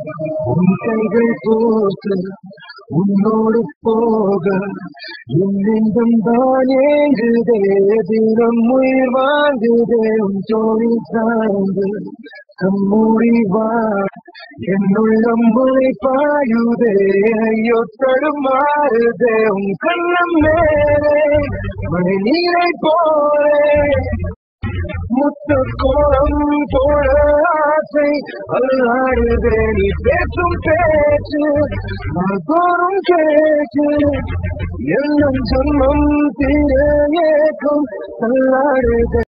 உன் கைகள் போட்டு உன்னோடு போக என் நெஞ்சம் தான் ஏங்குதே தினம் உயிர் வாங்குதே உன் தோழி சார்ந்து கம்மூடி வா என்னுள்ளம் மொழி பாயுதே ஐயோ தடுமாறுதே உன் கண்ணம் மேலே மழை நீரை போலே முத்த கோலம் போல ஆசை அல்லாடுதே நீ பேசும் பேச்சு தோறும் கேட்டு எல்லாம் ஜன்மம் தீர ஏக்கம் அல்லாடுதே